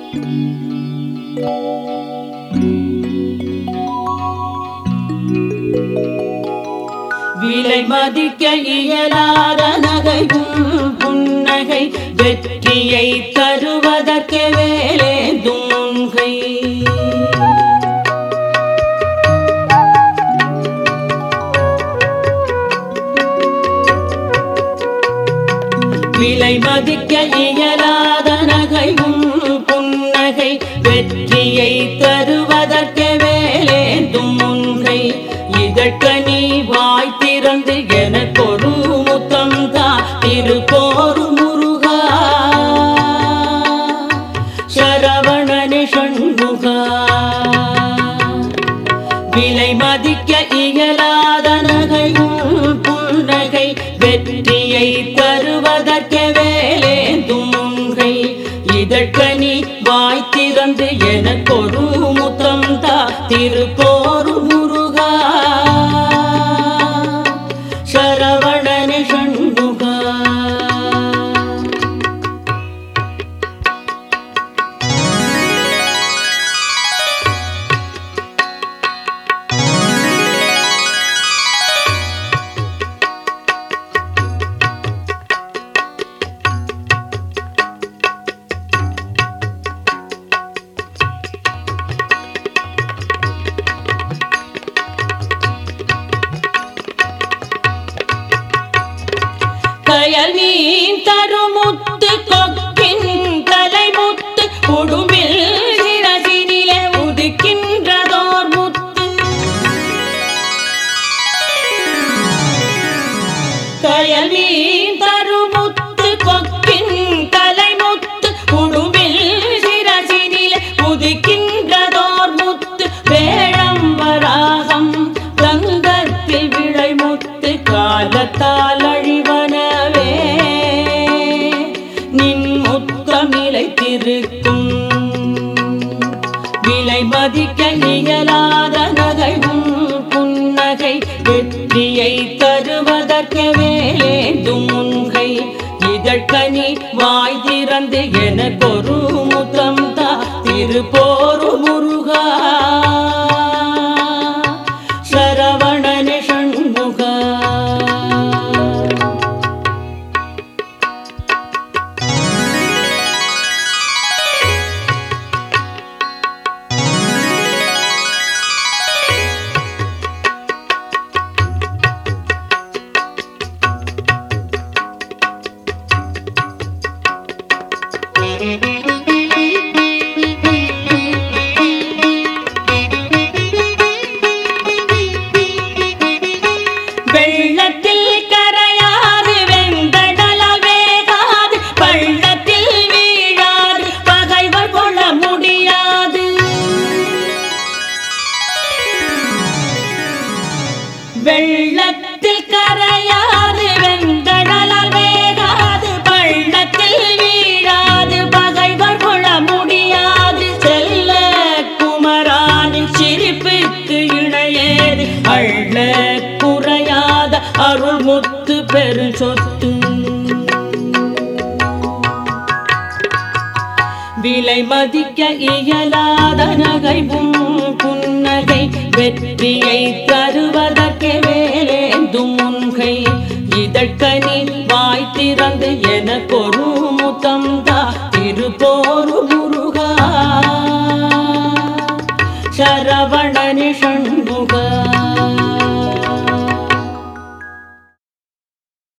விலை மதிக்க இயலாத நகையும் புன்னகை வெற்றியை தருவதற்கு வேலே துன்கை விலை மதிக்க இயலாத நகையும் புன்னகை வெற்றியை தருவதற்கு வேலே துன்கை இதற்கு நீ வாய் திறந்து எனக்கொரு முத்தம் தா திருப்போரு முருகா சரவணனே சண்முகா விலை மதிக்க இயலாத நகையும் புன்னகை வெற்றியை தருவதற்கு வேலே துங்கை இதற்கு நீ வாய் திறந்து எனக்கொரு முத்தம் தா திருப்போரு முருகா சரவணனே சண்முகா கயல் மீன் தருமுத்து கொக்கின் தலைமுத்து உடுமில் சிரசினிலே உதிக்கின்றதோர் முத்து கயல் மீன் தருமுத்து கொக்கின் தலைமுத்து உடுமில் சிரசினிலே உதிக்கின்றதோர் முத்து வேழம்பராகம் தங்கத்தில் விழை முத்து காலத்தால் அழிவனவே நின் முத்தம் நிலைத்திருக்கும் விலை மதிக்க இயலாத நகையும் புன்னகை வெற்றியை தருவதற்கு வேலே துங்கை இதழ்கனி வாய் திறந்து எனக்கொரு முத்தம் தா திருப்போரு முருகா சரவணனே சண்முகா வெள்ளத்தில் கரையாது வெங்கடலால் வேகாது பள்ளத்தில் வீழாது பகைவர் கொள்ள முடியாது வெள்ளத்தில் கரையாது வெங்கடலால் வேகாது பள்ளத்தில் வீழாது பகைவர் கொள்ள முடியாது செல்ல குமரானின் சிரிப்புக்கு இணையேது அள்ள குறையாத அருள்முத்து பெருஞ்சொத்து விலை மதிக்க இயலாத நகைவும் புன்னகை வெற்றியை தருவதற்கு வேலேந்தும் முன்கை இதழ்கனி வாய் திறந்து எனக்கொரு முத்தம் தா திருப்போரு முருகா சரவணனி சண்முகா